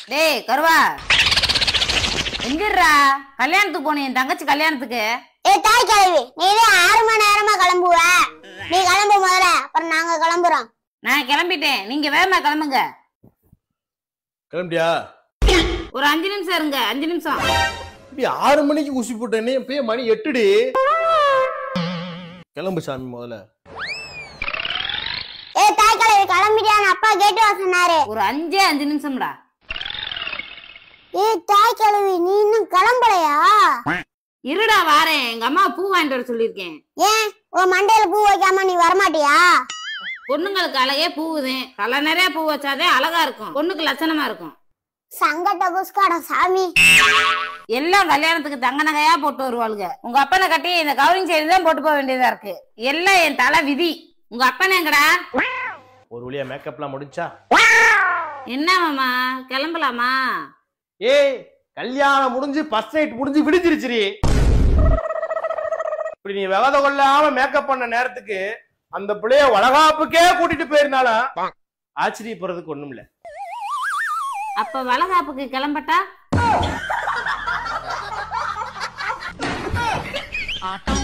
டேய் கருவா எங்கிடுறா கல்யாணத்துக்கு போனேன் என் தங்கச்சி கல்யாணத்துக்கு ஏ தாய் கிழவி நீ தான் ஆறு மணி நேரமா கிளம்புவ நீ கிளம்பு முதல்ல அப்புறம் நாங்க கிளம்புறோம் நான் கிளம்பிட்டேன் நீங்க வேகமா கிளம்புங்க கிளம்பிட்டியா ஒரு அஞ்சு நிமிஷம் இருங்க அஞ்சு நிமிஷம் இப்படி ஆறு மணிக்கு ஊசி போட்டேனே இப்பயே மணி எட்டுடி கிளம்பு சாமி முதல்ல ஏ தாய் கிழவி கிளம்பிட்டியான்னு அப்பா கேட்டு வர சொன்னாரு ஒரு அஞ்சே அஞ்சு நிமிஷம்டா ஏ தாய் கிழவி நீ இன்னும் கிளம்பலையா இருடா வாரேன் எங்க அம்மா பூ வாங்கிட்டு வர சொல்லியிருக்கேன் ஏன் உன் மண்டையில பூ வைக்காம நீ வரமாட்டியா பொண்ணுங்களுக்கு அழகே பூவுதேன் தலை நிறைய பூ வச்சாதே அழகா இருக்கும் பொண்ணுக்கு லட்சணமா இருக்கும் சங்கட்ட புஸ்காட சாமி எல்லாம் கல்யாணத்துக்கு தங்க நகையா போட்டு வருவாளுங்க உங்க அப்பனை கட்டி இந்த கவரிங் செய்து தான் போட்டு போக வேண்டியதா இருக்கு எல்லாம் என் தலை விதி உங்க அப்பனை எங்கடா ஒரு வழியா மேக்கப்லாம் முடிஞ்சா என்ன மாமா கிளம்பலாமா ஏய் கல்யாணம் முடிஞ்சு ஃபர்ஸ்ட் நைட் முடிஞ்சு விடிஞ்சிருச்சுரி இப்படி நீ விவாத கொள்ளாம மேக்கப் பண்ண நேரத்துக்கு அந்த பிள்ளைய வளகாப்புக்கே கூட்டிட்டு போயிருந்தாலும் ஆச்சரியப்படுறதுக்கு ஒண்ணும் இல்ல அப்ப வளகாப்புக்கு கிளம்பட்டா ஆட்டம்